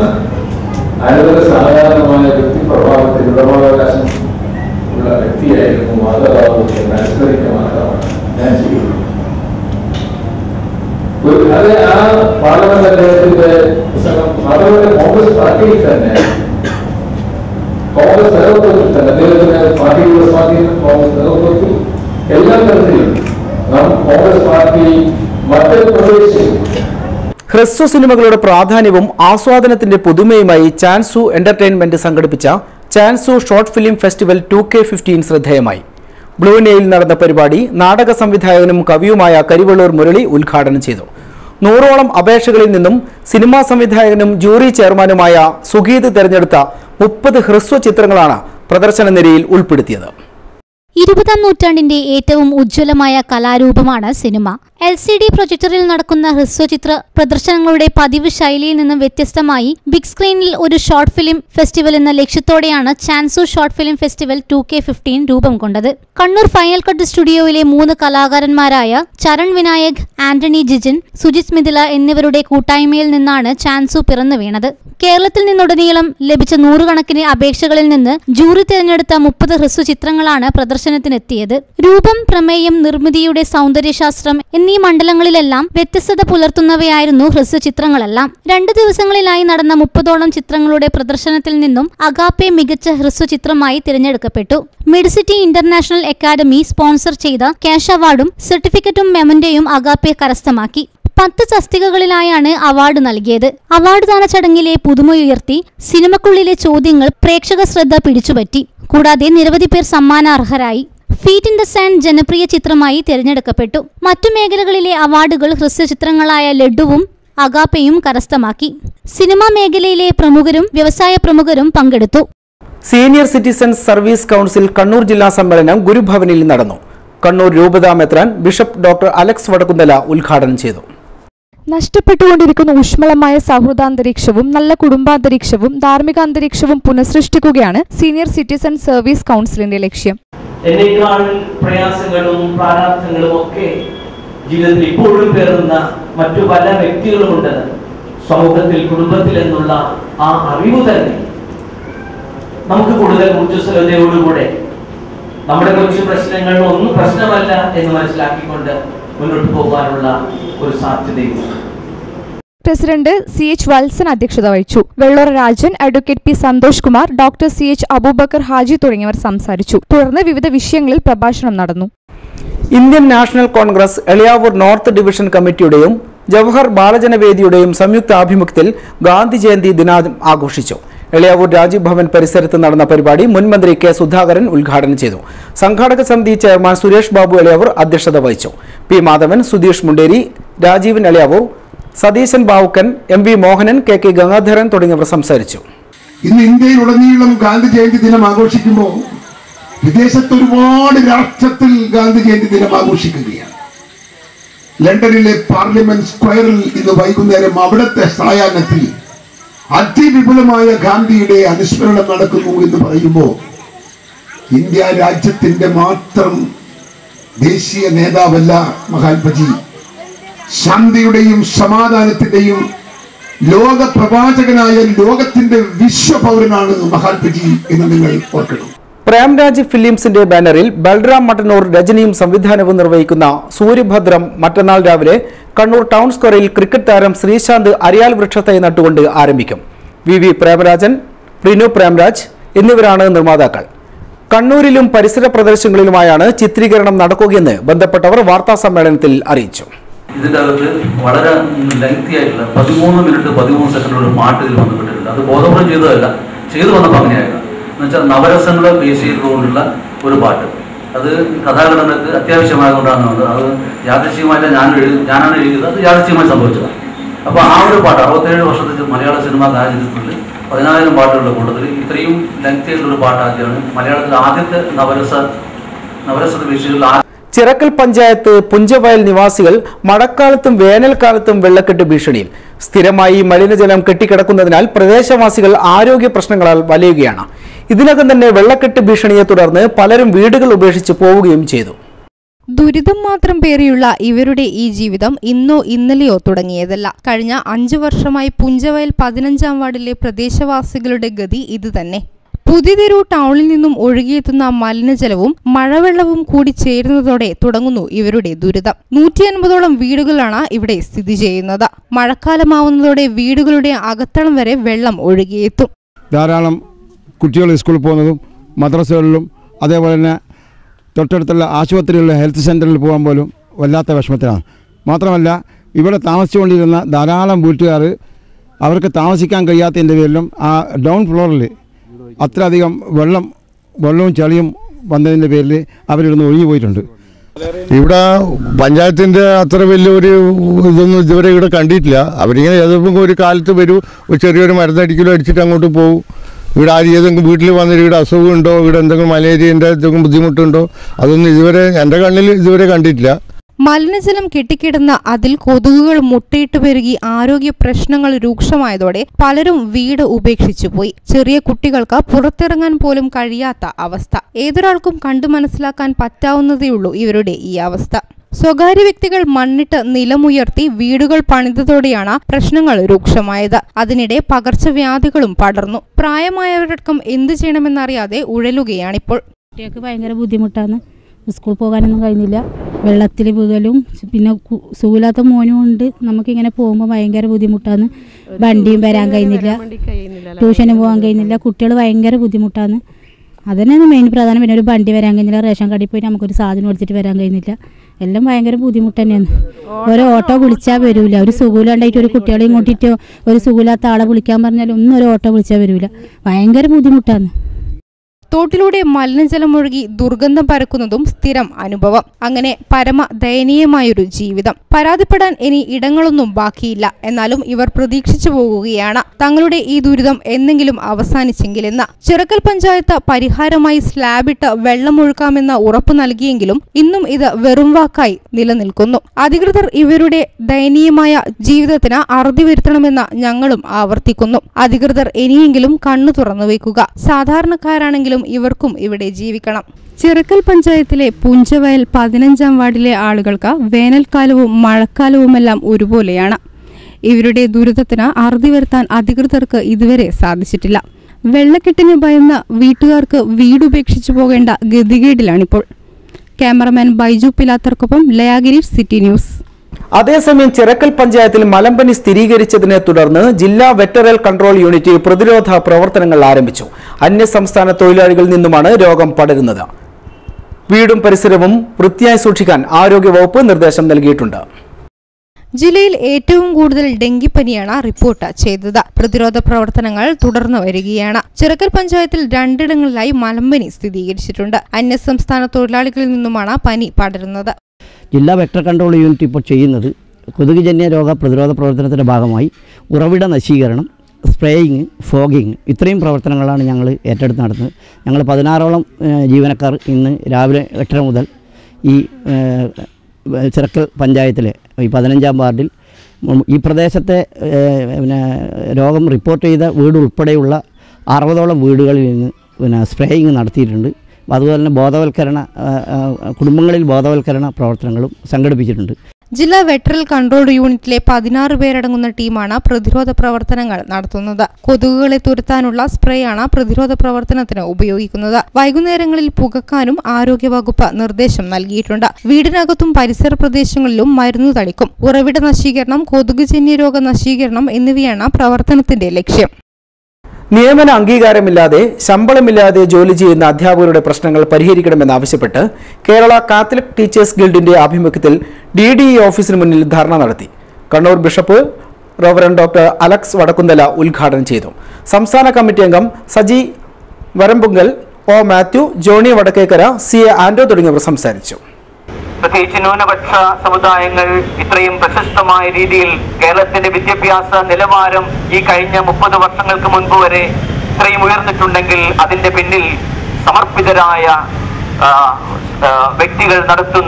അനുവദ സാധാരണമായ വ്യക്തി പ്രഭാവത്തിൽ ഉടമാവകാശം ഉള്ള വ്യക്തിയായിരുന്നു മാതാവ് എന്ന് അനുസ്മരിക്കുക മാത്രമാണ് ഞാൻ ചെയ്യുന്നത് ഒരു അത് ആ പാർലമെന്റ് അദ്ദേഹത്തിന്റെ പുസ്തകം മാത്രമല്ല കോൺഗ്രസ് പാർട്ടിയിൽ തന്നെ കോൺഗ്രസ് നേതൃത്വത്തിൽ തന്നെ അദ്ദേഹത്തിന്റെ പാർട്ടിയുടെ സ്വാധീനം കോൺഗ്രസ് നേതൃത്വത്തിൽ എല്ലാ തരത്തിലും നാം കോൺഗ്രസ് പാർട്ടി മധ്യപ്രദേശിൽ ഹ്രസ്വ സിനിമകളുടെ പ്രാധാന്യവും ആസ്വാദനത്തിന്റെ പുതുമയുമായി ചാൻസു എന്റർടൈൻമെന്റ് സംഘടിപ്പിച്ച ചാൻസു short film festival two K fifteen ശ്രദ്ധേയമായി ബ്ലൂനെയിൽ നടന്ന പരിപാടി നാടക സംവിധായകനും കവിയുമായ കരിവള്ളൂർ മുരളി ഉദ്ഘാടനം ചെയ്തു നൂറോളം അപേക്ഷകളിൽ നിന്നും സിനിമാ സംവിധായകനും ജൂറി ചെയർമാനുമായ സുഗീത് തെരഞ്ഞെടുത്ത മുപ്പത് ഹ്രസ്വ ചിത്രങ്ങളാണ് പ്രദർശന നിരയിൽ ഉൾപ്പെടുത്തിയത് ഇരുപതാം നൂറ്റാണ്ടിന്റെ ഏറ്റവും ഉജ്ജ്വലമായ കലാരൂപമാണ് സിനിമ എൽ സി ഡി പ്രൊജക്ടറിൽ നടക്കുന്ന ഹ്രസ്വചിത്ര പ്രദർശനങ്ങളുടെ പതിവ് ശൈലിയിൽ നിന്നും വ്യത്യസ്തമായി ബിഗ് സ്ക്രീനിൽ ഒരു ഷോർട്ട് ഫിലിം ഫെസ്റ്റിവൽ എന്ന ലക്ഷ്യത്തോടെയാണ് ചാൻസു short film festival two K fifteen രൂപം കൊണ്ടത് കണ്ണൂർ ഫൈനൽ കട്ട് സ്റ്റുഡിയോയിലെ മൂന്ന് കലാകാരന്മാരായ ചരൺ വിനായക് ആന്റണി ജിജിൻ സുജിത് മിഥില എന്നിവരുടെ കൂട്ടായ്മയിൽ നിന്നാണ് ചാൻസു പിറന്നു വീണത് കേരളത്തിൽ നിന്നുടനീളം ലഭിച്ച നൂറുകണക്കിന് അപേക്ഷകളിൽ നിന്ന് ജൂറി തിരഞ്ഞെടുത്ത മുപ്പത് ഹ്രസ്വ ചിത്രങ്ങളാണ് പ്രദർശനത്തിനെത്തിയത് രൂപം പ്രമേയം നിർമ്മിതിയുടെ സൗന്ദര്യശാസ്ത്രം എന്നീ മണ്ഡലങ്ങളിലെല്ലാം വ്യത്യസ്തത പുലർത്തുന്നവയായിരുന്നു ഹ്രസ്വ ചിത്രങ്ങളെല്ലാം രണ്ടു ദിവസങ്ങളിലായി നടന്ന മുപ്പതോളം ചിത്രങ്ങളുടെ പ്രദർശനത്തിൽ നിന്നും അഗാപ്പെ മികച്ച ഹ്രസ്വ ചിത്രമായി തിരഞ്ഞെടുക്കപ്പെട്ടു മിഡ്സിറ്റി ഇന്റർനാഷണൽ അക്കാദമി സ്പോൺസർ ചെയ്ത ക്യാഷ് അവാർഡും സർട്ടിഫിക്കറ്റും മെമന്റോയും അഗാപ്പെ കരസ്ഥമാക്കി പത്ത് തസ്തികകളിലായാണ് അവാർഡ് നൽകിയത് അവാർഡ് ദാന ചടങ്ങിലെ പുതുമയുയർത്തി സിനിമക്കുള്ളിലെ ചോദ്യങ്ങൾ പ്രേക്ഷക ശ്രദ്ധ പിടിച്ചുപറ്റി കൂടാതെ നിരവധി പേർ സമ്മാനാർഹരായി ഫീറ്റ് ഇൻ ദ സാൻഡ് ജനപ്രിയ ചിത്രമായി തിരഞ്ഞെടുക്കപ്പെട്ടു മറ്റു മേഖലകളിലെ അവാർഡുകൾ ഹ്രസ്വചിത്രങ്ങളായ ലഡുവും അഗാപ്പയും കരസ്ഥമാക്കി സിനിമാ മേഖലയിലെ പ്രമുഖരും വ്യവസായ പ്രമുഖരും പങ്കെടുത്തു senior citizens service council Kannur ജില്ലാ സമ്മേളനം ഗുരുഭവനിൽ നടന്നു കണ്ണൂർ രൂപതാ മെത്രാൻ ബിഷപ്പ് ഡോക്ടർ അലക്സ് വടക്കുന്തല ഉദ്ഘാടനം ചെയ്തു നഷ്ടപ്പെട്ടുകൊണ്ടിരിക്കുന്ന ഊഷ്മളമായ സൗഹൃദാന്തരീക്ഷവും നല്ല കുടുംബാന്തരീക്ഷവും ധാർമ്മിക അന്തരീക്ഷവും പുനഃസൃഷ്ടിക്കുകയാണ് സീനിയർ സിറ്റിസൺ സർവീസ് കൗൺസിലിന്റെ ലക്ഷ്യം എന്നേക്കാൾ പ്രയാസങ്ങളും പ്രാരാബ്ധങ്ങളും ഒക്കെ ജീവിതത്തിൽ ഇപ്പോഴും പേറുന്ന മറ്റു പല വ്യക്തികളുമുണ്ട് സമൂഹത്തിൽ കുടുംബത്തിൽ എന്നുള്ള ആ അറിവ് തന്നെ നമുക്ക് കൂടുതൽ ഊർജ്ജസ്വലതയോടുകൂടെ നമ്മുടെ കൊച്ചു പ്രശ്നങ്ങൾ ഒന്നും പ്രശ്നമല്ല എന്ന് മനസ്സിലാക്കിക്കൊണ്ട് മുന്നോട്ട് പോകാനുള്ള ഒരു സാധ്യതയുണ്ട് പ്രസിഡന്റ് സി എച്ച് വത്സൻ അധ്യക്ഷത വഹിച്ചു Vellora Rajan advocate P Santhosh Kumar doctor C H Abubakar Haji തുടങ്ങിയവർ സംസാരിച്ചു തുടർന്ന് വിവിധ വിഷയങ്ങളിൽ പ്രഭാഷണം നടന്നു Indian national congress Eliyavur north division കമ്മിറ്റിയുടെയും ജവഹർ ബാലജനവേദിയുടെയും സംയുക്ത ആഭിമുഖ്യത്തിൽ ഗാന്ധി ജയന്തി ദിനം ആഘോഷിച്ചു എളിയാവൂർ രാജീവ് ഭവൻ പരിസരത്ത് നടന്ന പരിപാടി മുൻ മന്ത്രി കെ സുധാകരൻ ഉദ്ഘാടനം ചെയ്തു സംഘാടക സമിതി ചെയർമാൻ സുരേഷ് ബാബു എളിയാവൂർ അധ്യക്ഷത വഹിച്ചു P Madhavan Sudheesh Munderi Rajeevan Eliyavur Satheesan Bavukkan M V Mohanan K K Gangadharan തുടങ്ങിയവർ സംസാരിച്ചു ഇന്ന് ഇന്ത്യയിലുടനീളം ഗാന്ധി ജയന്തി ദിനം ആഘോഷിക്കുമ്പോൾ വിദേശത്ത് ഒരുപാട് രാഷ്ട്രത്തിൽ ഗാന്ധി ജയന്തി ദിനം ആഘോഷിക്കുകയാണ് ലണ്ടനിലെ പാർലമെന്റ് സ്ക്വയറിൽ ഇന്ന് വൈകുന്നേരം അവിടുത്തെ സായാഹ്നത്തിൽ അതിവിപുലമായ ഗാന്ധിയുടെ അനുസ്മരണം നടക്കുന്നു എന്ന് പറയുമ്പോൾ ഇന്ത്യ രാജ്യത്തിന്റെ മാത്രം ദേശീയ നേതാവല്ല മഹാത്മജി ശാന്തിയുടെയും സമാധാനത്തിന്റെയും ലോക പ്രവാചകനായ ലോകത്തിന്റെ വിശ്വപൗരനാണ് മഹാത്മജി എന്ന് നിങ്ങൾ ഓർക്കണം പ്രേംരാജ് ഫിലിംസിന്റെ ബാനറിൽ ബൽറാം മട്ടന്നൂർ രജനിയും സംവിധാനവും നിർവഹിക്കുന്ന സൂര്യഭദ്രം മറ്റന്നാൾ രാവിലെ കണ്ണൂർ ടൗൺ സ്ക്വയറിൽ ക്രിക്കറ്റ് താരം ശ്രീശാന്ത് അരിയാൽ വൃക്ഷത്തൈ നട്ടുകൊണ്ട് ആരംഭിക്കും വി വി പ്രേമരാജൻ പ്രിനു പ്രേംരാജ് എന്നിവരാണ് നിർമ്മാതാക്കൾ കണ്ണൂരിലും പരിസര പ്രദേശങ്ങളിലുമായാണ് ചിത്രീകരണം നടക്കുകയെന്ന് ബന്ധപ്പെട്ടവർ വാർത്താ സമ്മേളനത്തിൽ അറിയിച്ചു ഇതിൻ്റെ അകത്ത് വളരെ ലെങ്തി ആയിട്ടുള്ള പതിമൂന്ന് മിനിറ്റ് പതിമൂന്ന് സെക്കൻഡ് ഒരു പാട്ട് ഇതിൽ വന്നിട്ടുണ്ട് അത് ബോധപൂർവം ചെയ്തതല്ല ചെയ്തു വന്നപ്പോൾ അങ്ങനെയായിരുന്നു എന്ന് വെച്ചാൽ നവരസങ്ങളെ ബേസ് ചെയ്തുകൊണ്ടുള്ള ഒരു പാട്ട് അത് കഥാഘടനക്ക് അത്യാവശ്യമായതുകൊണ്ടാണ് വന്നത് അത് യാദൃശ്യമായിട്ട് ഞാൻ എഴുതി ഞാനാണ് എഴുതിയത് അത് യാദൃശ്യമായി സംഭവിച്ചതാണ് അപ്പോൾ ആ ഒരു പാട്ട് അറുപത്തേഴ് വർഷത്തെ മലയാള സിനിമാ ഗാനചരിത്രത്തിൽ പതിനായിരം പാട്ടുകളുടെ കൂട്ടത്തിൽ ഇത്രയും ലെങ്തി ആയിട്ടുള്ള ഒരു പാട്ട് ആദ്യമാണ് മലയാളത്തിലെ ആദ്യത്തെ നവരസ നവരസത്തെ ബേസ് ചെയ്തുള്ള ആ- ചിറക്കൽ പഞ്ചായത്ത് പുഞ്ചവയൽ നിവാസികൾ മഴക്കാലത്തും വേനൽക്കാലത്തും വെള്ളക്കെട്ട് ഭീഷണിയിൽ സ്ഥിരമായി മലിനജലം കെട്ടിക്കിടക്കുന്നതിനാൽ പ്രദേശവാസികൾ ആരോഗ്യ പ്രശ്നങ്ങളാൽ വലയുകയാണ് ഇതിനകം തന്നെ വെള്ളക്കെട്ട് ഭീഷണിയെ തുടർന്ന് പലരും വീടുകൾ ഉപേക്ഷിച്ച് പോവുകയും ചെയ്തു ദുരിതം മാത്രം പേറിയുള്ള ഇവരുടെ ഈ ജീവിതം ഇന്നോ ഇന്നലെയോ തുടങ്ങിയതല്ല കഴിഞ്ഞ അഞ്ചു വർഷമായി പുഞ്ചവയൽ പതിനഞ്ചാം വാർഡിലെ പ്രദേശവാസികളുടെ ഗതി ഇതുതന്നെ പുതിയതെരു ടൗണിൽ നിന്നും ഒഴുകിയെത്തുന്ന മലിനജലവും മഴവെള്ളവും കൂടി ചേരുന്നതോടെ തുടങ്ങുന്നു ഇവരുടെ ദുരിതം നൂറ്റി അൻപതോളം വീടുകളാണ് ഇവിടെ സ്ഥിതി ചെയ്യുന്നത് മഴക്കാലമാവുന്നതോടെ വീടുകളുടെ അകത്തളം വരെ വെള്ളം ഒഴുകിയെത്തും ധാരാളം കുട്ടികൾ സ്കൂളിൽ പോകുന്നതും മദ്രസകളിലും അതേപോലെ തന്നെ തൊട്ടടുത്തുള്ള ആശുപത്രികളിലെ ഹെൽത്ത് സെൻ്ററിൽ പോകാൻ പോലും വല്ലാത്ത വിഷമത്തിലാണ് മാത്രമല്ല ഇവിടെ താമസിച്ചുകൊണ്ടിരുന്ന ധാരാളം വീട്ടുകാർ അവർക്ക് താമസിക്കാൻ കഴിയാത്തതിൻ്റെ പേരിലും ആ ഡൗൺ ഫ്ലോറിൽ അത്രയധികം വെള്ളം വെള്ളവും ചളിയും വന്നതിൻ്റെ പേരിൽ അവരിടുന്ന് ഒഴിഞ്ഞു പോയിട്ടുണ്ട് ഇവിടെ പഞ്ചായത്തിൻ്റെ അത്ര വലിയൊരു ഇതൊന്നും ഇതുവരെ ഇവിടെ കണ്ടിട്ടില്ല അവരിങ്ങനെ ഏതെങ്കിലും ഒരു കാലത്ത് വരും ഒരു ചെറിയൊരു മരുന്നടിക്കലോ അടിച്ചിട്ട് അങ്ങോട്ട് പോകും ഇവിടെ ആര് ഏതെങ്കിലും വീട്ടിൽ വന്നിട്ട് ഇവിടെ അസുഖമുണ്ടോ ഇവിടെ എന്തെങ്കിലും മലേറിയൻ്റെ എന്തെങ്കിലും ബുദ്ധിമുട്ടുണ്ടോ അതൊന്നും ഇതുവരെ എൻ്റെ കണ്ണിൽ ഇതുവരെ കണ്ടിട്ടില്ല മലിനജലം കെട്ടിക്കിടന്ന അതിൽ കൊതുകുകൾ മുട്ടയിട്ട് പെരുകി ആരോഗ്യ പ്രശ്നങ്ങൾ രൂക്ഷമായതോടെ പലരും വീട് ഉപേക്ഷിച്ചു പോയി ചെറിയ കുട്ടികൾക്ക് പുറത്തിറങ്ങാൻ പോലും കഴിയാത്ത അവസ്ഥ ഏതൊരാൾക്കും കണ്ടു മനസ്സിലാക്കാൻ പറ്റാവുന്നതേയുള്ളൂ ഇവരുടെ ഈ അവസ്ഥ സ്വകാര്യ വ്യക്തികൾ മണ്ണിട്ട് നിലമുയർത്തി വീടുകൾ പണിതതോടെയാണ് പ്രശ്നങ്ങൾ രൂക്ഷമായത് അതിനിടെ പകർച്ചവ്യാധികളും പടർന്നു പ്രായമായവരടക്കം എന്തു ചെയ്യണമെന്നറിയാതെ ഉഴലുകയാണിപ്പോൾ കുട്ടികൾക്ക് ഭയങ്കര ബുദ്ധിമുട്ടാണ് സ്കൂൾ പോകാനൊന്നും കഴിഞ്ഞില്ല വെള്ളത്തിൽ വീകലും പിന്നെ കു- സുഖമില്ലാത്ത മോനും ഉണ്ട് നമുക്കിങ്ങനെ പോകുമ്പോൾ ഭയങ്കര ബുദ്ധിമുട്ടാണ് വണ്ടിയും വരാൻ കഴിയുന്നില്ല ട്യൂഷന് പോകാൻ കഴിയുന്നില്ല കുട്ടികൾ ഭയങ്കര ബുദ്ധിമുട്ടാണ് അതന്നെയാണ് മെയിൻ പ്രധാനം പിന്നെ ഒരു വണ്ടി വരാൻ കഴിഞ്ഞില്ല റേഷൻ കടയിൽ പോയി നമുക്കൊരു സാധനം എടുത്തിട്ട് വരാൻ കഴിയുന്നില്ല എല്ലാം ഭയങ്കര ബുദ്ധിമുട്ട് തന്നെയാണ് ഒരു ഓട്ടോ വിളിച്ചാൽ വരൂല ഒരു സുഖമില്ലാണ്ടായിട്ട് ഒരു കുട്ടികളെയും കൂട്ടിയിട്ട് ഒരു സുഖമില്ലാത്ത ആളെ വിളിക്കാൻ പറഞ്ഞാൽ ഒന്നും ഒരു ഓട്ടോ വിളിച്ചാൽ വരൂല ഭയങ്കര ബുദ്ധിമുട്ടാണ് തോട്ടിലൂടെ മലിനജലം ഒഴുകി ദുർഗന്ധം പരക്കുന്നതും സ്ഥിരം അനുഭവം അങ്ങനെ പരമ ദയനീയമായൊരു ജീവിതം പരാതിപ്പെടാൻ ഇനി ഇടങ്ങളൊന്നും ബാക്കിയില്ല എന്നാലും ഇവർ പ്രതീക്ഷിച്ചു പോകുകയാണ് തങ്ങളുടെ ഈ ദുരിതം എന്നെങ്കിലും അവസാനിച്ചെങ്കിലെന്ന് ചിറക്കൽ പഞ്ചായത്ത് പരിഹാരമായി സ്ലാബിട്ട് വെള്ളമൊഴുക്കാമെന്ന ഉറപ്പ് നൽകിയെങ്കിലും ഇന്നും ഇത് വെറും വാക്കായി നിലനിൽക്കുന്നു അധികൃതർ ഇവരുടെ ദയനീയമായ ജീവിതത്തിന് അറുതി വരുത്തണമെന്ന് ഞങ്ങളും ആവർത്തിക്കുന്നു അധികൃതർ ഇനിയെങ്കിലും കണ്ണു തുറന്നു വയ്ക്കുക സാധാരണക്കാരാണെങ്കിലും ഇവർക്കും ഇവിടെ ജീവിക്കണം ചിറക്കൽ പഞ്ചായത്തിലെ പുഞ്ചവയൽ പതിനഞ്ചാം വാർഡിലെ ആളുകൾക്ക് വേനൽക്കാലവും മഴക്കാലവുമെല്ലാം ഒരുപോലെയാണ് ഇവരുടെ ദുരിതത്തിന് അറുതി വരുത്താൻ അധികൃതർക്ക് ഇതുവരെ സാധിച്ചിട്ടില്ല വെള്ളക്കെട്ടിന് ഭയന്ന വീട്ടുകാർക്ക് വീടുപേക്ഷിച്ചു പോകേണ്ട ഗതികേടിലാണിപ്പോൾ ക്യാമറമാൻ ബൈജു പിലാത്തർക്കൊപ്പം ലയാഗിരീഷ് സിറ്റി ന്യൂസ് അതേസമയം ചിറക്കൽ പഞ്ചായത്തിൽ മലമ്പനി സ്ഥിരീകരിച്ചതിനെ തുടർന്ന് ജില്ലാ വെറ്ററൽ കൺട്രോൾ യൂണിറ്റ് പ്രതിരോധ പ്രവർത്തനങ്ങൾ ആരംഭിച്ചു അന്യസംസ്ഥാന തൊഴിലാളികളിൽ നിന്നുമാണ് രോഗം പടരുന്നത് വീടും പരിസരവും വൃത്തിയായി സൂക്ഷിക്കാൻ ആരോഗ്യവകുപ്പ് നിർദ്ദേശം നൽകിയിട്ടുണ്ട് ജില്ലയിൽ ഏറ്റവും കൂടുതൽ ഡെങ്കിപ്പനിയാണ് റിപ്പോർട്ട് ചെയ്തത് പ്രതിരോധ പ്രവർത്തനങ്ങൾ തുടർന്നു വരികയാണ് ചിറക്കൽ പഞ്ചായത്തിൽ രണ്ടിടങ്ങളിലായി മലമ്പനി സ്ഥിരീകരിച്ചിട്ടുണ്ട് അന്യസംസ്ഥാന തൊഴിലാളികളിൽ നിന്നുമാണ് പനി പടരുന്നത് ജില്ലാ വെക്ടർ കൺട്രോൾ യൂണിറ്റ് ഇപ്പോൾ ചെയ്യുന്നത് കൊതുകുജന്യ രോഗ പ്രതിരോധ പ്രവർത്തനത്തിൻ്റെ ഭാഗമായി ഉറവിട നശീകരണം സ്പ്രേയിങ് ഫോഗിങ് ഇത്രയും പ്രവർത്തനങ്ങളാണ് ഞങ്ങൾ ഏറ്റെടുത്ത് നടത്തുന്നത് ഞങ്ങൾ പതിനാറോളം ഏഹ്, ജീവനക്കാർ ഇന്ന് രാവിലെ എട്ടര മുതൽ ഈ ഏഹ്, ചിറക്കൽ പഞ്ചായത്തിലെ ഈ പതിനഞ്ചാം വാർഡിൽ ഉം, ഈ പ്രദേശത്തെ ഏഹ്, പിന്നെ രോഗം റിപ്പോർട്ട് ചെയ്ത വീട് ഉൾപ്പെടെയുള്ള അറുപതോളം വീടുകളിൽ നിന്ന് പിന്നെ സ്പ്രേയിങ് നടത്തിയിട്ടുണ്ട് അതുപോലെ തന്നെ ബോധവൽക്കരണ ആ, ആ, കുടുംബങ്ങളിൽ ബോധവൽക്കരണ പ്രവർത്തനങ്ങളും സംഘടിപ്പിച്ചിട്ടുണ്ട് ജില്ലാ വെറ്ററൽ കൺട്രോൾ യൂണിറ്റിലെ പതിനാറ് പേരടങ്ങുന്ന ടീമാണ് പ്രതിരോധ പ്രവർത്തനങ്ങൾ നടത്തുന്നത് കൊതുകുകളെ തുരത്താനുള്ള സ്പ്രേയാണ് പ്രതിരോധ പ്രവർത്തനത്തിന് ഉപയോഗിക്കുന്നത് വൈകുന്നേരങ്ങളിൽ പുകക്കാനും ആരോഗ്യവകുപ്പ് നിർദ്ദേശം നൽകിയിട്ടുണ്ട് വീടിനകത്തും പരിസര പ്രദേശങ്ങളിലും മരുന്ന് തളിക്കും ഉറവിട നശീകരണം കൊതുകുജന്യ രോഗ നശീകരണം എന്നിവയാണ് പ്രവർത്തനത്തിന്റെ ലക്ഷ്യം നിയമന അംഗീകാരമില്ലാതെ ശമ്പളമില്ലാതെ ജോലി ചെയ്യുന്ന അധ്യാപകരുടെ പ്രശ്നങ്ങൾ പരിഹരിക്കണമെന്നാവശ്യപ്പെട്ട് കേരള കാത്തലിക് ടീച്ചേഴ്സ് ഗിൽഡിന്റെ ആഭിമുഖ്യത്തിൽ ഡി ഡി ഇ ഓഫീസിന് മുന്നിൽ ധർണ നടത്തി Kannur bishop reverend doctor Alex Vadakkumthala ഉദ്ഘാടനം ചെയ്തു സംസ്ഥാന കമ്മിറ്റി അംഗം Saji Varambungal O Mathew Johny Vadakkekara C A Ando തുടങ്ങിയവർ സംസാരിച്ചു പ്രത്യേകിച്ച് ന്യൂനപക്ഷ സമുദായങ്ങൾ ഇത്രയും പ്രശസ്തമായ രീതിയിൽ കേരളത്തിന്റെ വിദ്യാഭ്യാസ നിലവാരം ഈ കഴിഞ്ഞ മുപ്പത് വർഷങ്ങൾക്ക് മുൻപ് വരെ ഇത്രയും ഉയർന്നിട്ടുണ്ടെങ്കിൽ അതിന്റെ പിന്നിൽ സമർപ്പിതരായ ആ, ആ, വ്യക്തികൾ നടത്തുന്ന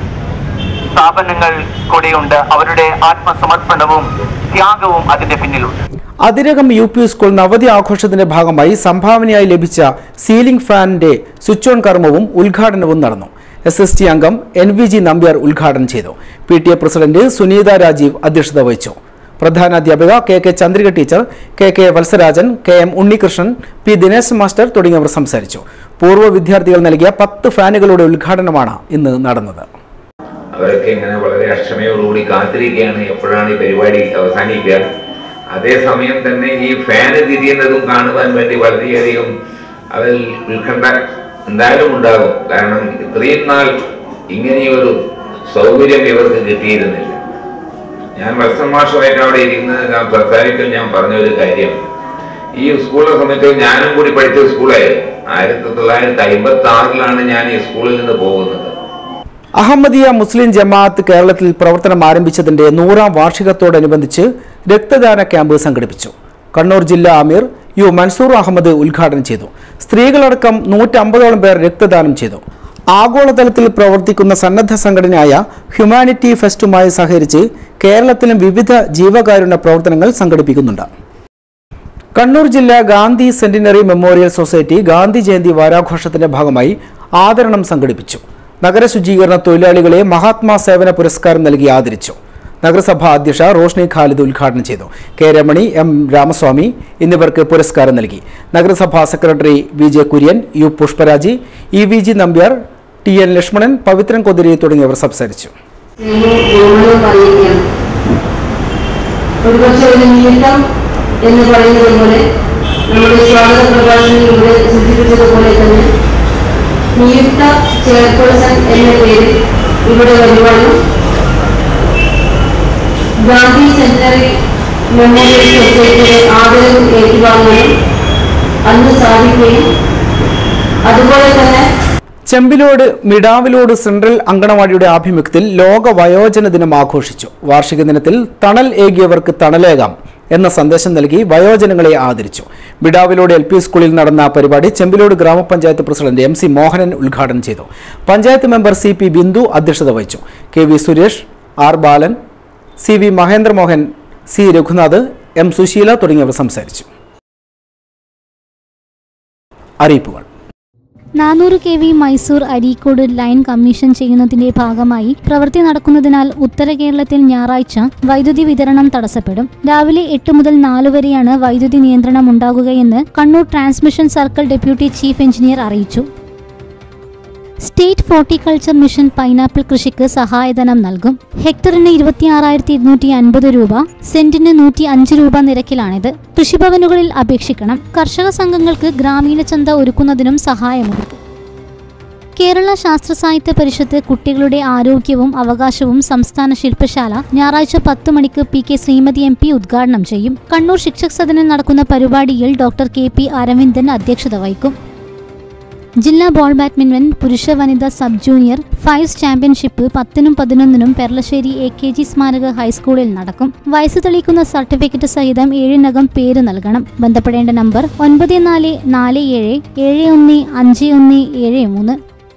സ്ഥാപനങ്ങൾ കൂടെയുണ്ട് അവരുടെ ആത്മസമർപ്പണവും ത്യാഗവും അതിന്റെ പിന്നിലുണ്ട് അതിരകം യു പി സ്കൂൾ നവതി ആഘോഷത്തിന്റെ ഭാഗമായി സംഭാവനയായി ലഭിച്ച സീലിംഗ് ഫാനിന്റെ സ്വിച്ച് ഓൺ കർമ്മവും ഉദ്ഘാടനവും നടന്നു എസ് എസ് ടി അംഗം എൻ വി ജി നമ്പ്യാർ ഉദ്ഘാടനം ചെയ്തു P T A president Suneetha Rajeev അധ്യക്ഷത വഹിച്ചു പ്രധാനാധ്യാപിക K K Chandrika teacher K K Valsarajan K M Unnikrishnan P Dinesh master തുടങ്ങിയവർ സംസാരിച്ചു പൂർവ്വ വിദ്യാർത്ഥികൾ നൽകിയ പത്ത് ഫാനുകളുടെ ഉദ്ഘാടനമാണ് ഇന്ന് നടന്നത് അവരൊക്കെ ഇങ്ങനെ വളരെ അക്ഷമയോടുകൂടി കാത്തിരിക്കുകയാണ് എപ്പോഴാണ് ഈ പരിപാടി അവസാനിക്കുക അതേസമയം തന്നെ ഈ ഫാന് തിരിയുന്നതും കാണുവാൻ വേണ്ടി വളരെയധികം അതിൽ ഉത്കണ്ഠ എന്തായാലും ഉണ്ടാകും കാരണം ഇത്രയും നാൾ ഇങ്ങനെയൊരു സൗകര്യം ഇവർക്ക് കിട്ടിയിരുന്നില്ല ഞാൻ വത്സമാഷമായിട്ട് അവിടെ ഇരിക്കുന്നത് ഞാൻ സംസാരിക്കൽ ഞാൻ പറഞ്ഞ ഒരു കാര്യം ഈ സ്കൂളിനെ സംബന്ധിച്ച് ഞാനും കൂടി പഠിച്ച സ്കൂളായിരുന്നു ആയിരത്തി തൊള്ളായിരത്തി അമ്പത്തി ആറിലാണ് ഞാൻ ഈ സ്കൂളിൽ നിന്ന് പോകുന്നത് അഹമ്മദിയ മുസ്ലിം ജമാഅത്ത് കേരളത്തിൽ പ്രവർത്തനം ആരംഭിച്ചതിന്റെ നൂറാം വാർഷികത്തോടനുബന്ധിച്ച് രക്തദാന ക്യാമ്പ് സംഘടിപ്പിച്ചു കണ്ണൂർ ജില്ലാ അമീർ യു മൻസൂർ അഹമ്മദ് ഉദ്ഘാടനം ചെയ്തു സ്ത്രീകളടക്കം നൂറ്റമ്പതോളം പേർ രക്തദാനം ചെയ്തു ആഗോളതലത്തിൽ പ്രവർത്തിക്കുന്ന സന്നദ്ധ സംഘടനയായ ഹ്യൂമാനിറ്റി ഫെസ്റ്റുമായി സഹകരിച്ച് കേരളത്തിലും വിവിധ ജീവകാരുണ്യ പ്രവർത്തനങ്ങൾ സംഘടിപ്പിക്കുന്നുണ്ട് കണ്ണൂർ ജില്ലാ Gandhi centenary memorial society Gandhi Jayanti വാരാഘോഷത്തിന്റെ ഭാഗമായി ആദരണം സംഘടിപ്പിച്ചു നഗര ശുചീകരണ തൊഴിലാളികളെ മഹാത്മാ സേവന പുരസ്കാരം നൽകി ആദരിച്ചു നഗരസഭാ അധ്യക്ഷ റോഷ്നി ഖാലിദ് ഉദ്ഘാടനം ചെയ്തു കെ രമണി എം രാമസ്വാമി എന്നിവർക്ക് പുരസ്കാരം നൽകി നഗരസഭാ secretary V J Kurian U Pushparaji E V G Nambiar T N Lakshmanan Pavithran Kothiri തുടങ്ങിയവർ സംസാരിച്ചു ബഹുമാനവും അറിയിക്കണം ഒരുപക്ഷെ ഒരു നിമിത്തം എന്ന് പറയുന്നത് പോലെ നമ്മുടെ സ്വാഗത പ്രഭാഷണങ്ങളിലൂടെ സൂചിപ്പിച്ചതുപോലെ തന്നെ നിയുക്ത ചെയർപേഴ്സൺ എന്ന പേരിൽ ഇവിടെ വരുവാനും ഗാന്ധി സെന്ററി മെമ്മോറിയൽ സൊസൈറ്റിയുടെ ആദരവ് ഏറ്റുവാങ്ങാനും അന്ന് സാധിക്കുകയും അതുപോലെ തന്നെ ചെമ്പിലോട് മിടാവിലോട് സെൻട്രൽ അങ്കണവാടിയുടെ ആഭിമുഖ്യത്തിൽ ലോക വയോജന ദിനം ആഘോഷിച്ചു വാർഷിക ദിനത്തിൽ തണൽ ഏകിയവർക്ക് തണലേകാം എന്ന സന്ദേശം നൽകി വയോജനങ്ങളെ ആദരിച്ചു മിടാവിലോട് എൽ പി സ്കൂളിൽ നടന്ന പരിപാടി ചെമ്പിലോട് ഗ്രാമപഞ്ചായത്ത് പ്രസിഡന്റ് എം സി മോഹനൻ ഉദ്ഘാടനം ചെയ്തു panchayat member C P Bindu അധ്യക്ഷത വഹിച്ചു K V Suresh R Balan C V Mahendramohan C Raghunath M Susheela തുടങ്ങിയവർ സംസാരിച്ചു അറിയിപ്പുകൾ നാനൂറ് K V Mysore Areekode line commission ചെയ്യുന്നതിന്റെ ഭാഗമായി പ്രവൃത്തി നടക്കുന്നതിനാൽ ഉത്തര കേരളത്തിൽ ഞായറാഴ്ച വൈദ്യുതി വിതരണം തടസ്സപ്പെടും രാവിലെ എട്ട് മുതൽ നാല് വരെയാണ് വൈദ്യുതി നിയന്ത്രണം ഉണ്ടാകുകയെന്ന് Kannur transmission circle deputy chief engineer അറിയിച്ചു സ്റ്റേറ്റ് ഫോർട്ടിക്കൾച്ചർ മിഷൻ പൈനാപ്പിൾ കൃഷിക്ക് സഹായധനം നൽകും ഹെക്ടറിന് ഇരുപത്തിയാറായിരത്തി ഇരുന്നൂറ്റി അൻപത് രൂപ സെന്റിന് നൂറ്റി അഞ്ച് രൂപ നിരക്കിലാണിത് കൃഷിഭവനുകളിൽ അപേക്ഷിക്കണം കർഷക സംഘങ്ങൾക്ക് ഗ്രാമീണ ചന്ത ഒരുക്കുന്നതിനും സഹായമൊരുക്കും കേരള ശാസ്ത്ര സാഹിത്യ പരിഷത്ത് കുട്ടികളുടെ ആരോഗ്യവും അവകാശവും സംസ്ഥാന ശില്പശാല ഞായറാഴ്ച പത്ത് മണിക്ക് P K Shrimati M P ഉദ്ഘാടനം ചെയ്യും കണ്ണൂർ ശിക്ഷക് സദനിൽ നടക്കുന്ന പരിപാടിയിൽ ഡോക്ടർ കെ പി അരവിന്ദൻ അധ്യക്ഷത വഹിക്കും ജില്ലാ ബോൾ ബാഡ്മിന്റൺ പുരുഷ വനിത സബ് ജൂനിയർ ഫൈവ്സ് ചാമ്പ്യൻഷിപ്പ് പത്തിനും പതിനൊന്നിനും പെർലശ്ശേരി എ കെ ജി സ്മാരക ഹൈസ്കൂളിൽ നടക്കും വയസ്സ് തെളിയിക്കുന്ന സർട്ടിഫിക്കറ്റ് സഹിതം ഏഴിനകം പേര് നൽകണം ബന്ധപ്പെടേണ്ട നമ്പർ ഒൻപത് നാല് നാല് ഏഴ് ഏഴ് ഒന്ന് അഞ്ച് ഒന്ന് ഏഴ് മൂന്ന്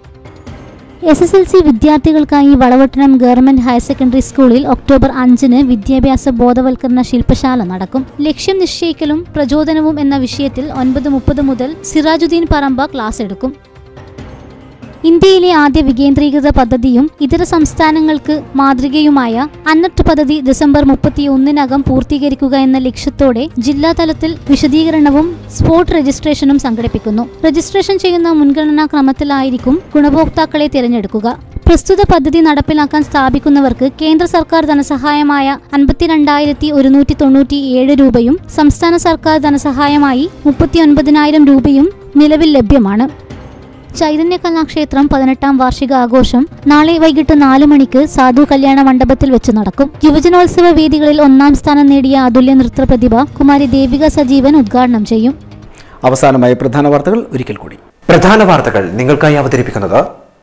എസ് എസ് എൽ സി വിദ്യാർത്ഥികൾക്കായി വളവട്ടണം ഗവൺമെന്റ് ഹയർ സെക്കൻഡറി സ്കൂളിൽ ഒക്ടോബർ അഞ്ചിന് വിദ്യാഭ്യാസ ബോധവൽക്കരണ ശില്പശാല നടക്കും ലക്ഷ്യം നിശ്ചയിക്കലും പ്രചോദനവും എന്ന വിഷയത്തിൽ ഒൻപത് മുപ്പത് മുതൽ സിറാജുദ്ദീൻ പറമ്പ ക്ലാസ് എടുക്കും ഇന്ത്യയിലെ ആദ്യ വികേന്ദ്രീകൃത പദ്ധതിയും ഇതര സംസ്ഥാനങ്ങൾക്ക് മാതൃകയുമായ അന്നട്ട് പദ്ധതി ഡിസംബർ മുപ്പത്തിയൊന്നിനകം പൂർത്തീകരിക്കുക എന്ന ലക്ഷ്യത്തോടെ ജില്ലാതലത്തിൽ വിശദീകരണവും സ്പോട്ട് രജിസ്ട്രേഷനും സംഘടിപ്പിക്കുന്നു രജിസ്ട്രേഷൻ ചെയ്യുന്ന മുൻഗണനാ ക്രമത്തിലായിരിക്കും ഗുണഭോക്താക്കളെ തിരഞ്ഞെടുക്കുക പ്രസ്തുത പദ്ധതി നടപ്പിലാക്കാൻ സ്ഥാപിക്കുന്നവർക്ക് കേന്ദ്ര സർക്കാർ ധനസഹായമായ അൻപത്തിരണ്ടായിരത്തി ഒരുന്നൂറ്റി തൊണ്ണൂറ്റി ഏഴ് രൂപയും സംസ്ഥാന സർക്കാർ ധനസഹായമായി മുപ്പത്തി ഒൻപതിനായിരം രൂപയും നിലവിൽ ലഭ്യമാണ് ചൈതന്യ കലാക്ഷേത്രം പതിനെട്ടാം വാർഷിക ആഘോഷം നാളെ വൈകിട്ട് നാല് മണിക്ക് സാധു കല്യാണ മണ്ഡപത്തിൽ വെച്ച് നടക്കും യുവജനോത്സവ വേദികളിൽ ഒന്നാം സ്ഥാനം നേടിയ അതുല്യ നൃത്ത പ്രതിഭ കുമാരി ദേവിക സജീവൻ ഉദ്ഘാടനം ചെയ്യും അവസാനമായി പ്രധാന വാർത്തകൾ ഒരിക്കൽ കൂടി പ്രധാന വാർത്തകൾ നിങ്ങൾക്കായി അവതരിപ്പിക്കുന്നത്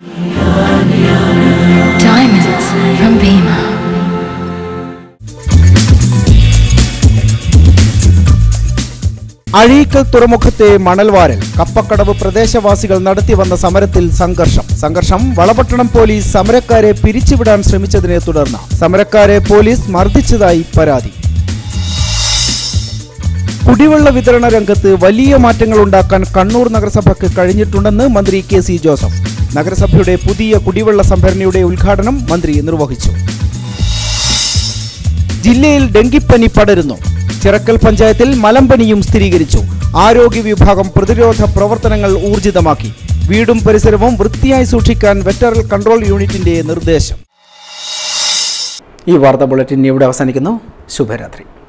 Diamonds from Bima. അഴീക്കൽ തുറമുഖത്തെ മണൽവാരൽ കപ്പക്കടവ് പ്രദേശവാസികൾ നടത്തിവന്ന സമരത്തിൽ സംഘർഷം സംഘർഷം വളപട്ടണം പോലീസ് സമരക്കാരെ പിരിച്ചുവിടാൻ ശ്രമിച്ചതിനെ തുടർന്ന് സമരക്കാരെ പോലീസ് മർദ്ദിച്ചതായി പരാതി കുടിവെള്ള വിതരണ രംഗത്ത് വലിയ മാറ്റങ്ങൾ ഉണ്ടാക്കാൻ കണ്ണൂർ നഗരസഭയ്ക്ക് കഴിഞ്ഞിട്ടുണ്ടെന്ന് മന്ത്രി കെ സി ജോസഫ് നഗരസഭയുടെ പുതിയ കുടിവെള്ള സംഭരണിയുടെ ഉദ്ഘാടനം മന്ത്രി നിർവഹിച്ചു ജില്ലയിൽ ഡെങ്കിപ്പനി പടരുന്നു ചിറക്കൽ പഞ്ചായത്തിൽ മലമ്പനിയും സ്ഥിരീകരിച്ചു ആരോഗ്യ വിഭാഗം പ്രതിരോധ പ്രവർത്തനങ്ങൾ ഊർജിതമാക്കി വീടും പരിസരവും വൃത്തിയായി സൂക്ഷിക്കാൻ വെറ്ററൽ കൺട്രോൾ യൂണിറ്റിന്റെ നിർദ്ദേശം ഈ വാർത്താ ബുള്ളറ്റിൻ ഇവിടെ അവസാനിക്കുന്നു ശുഭരാത്രി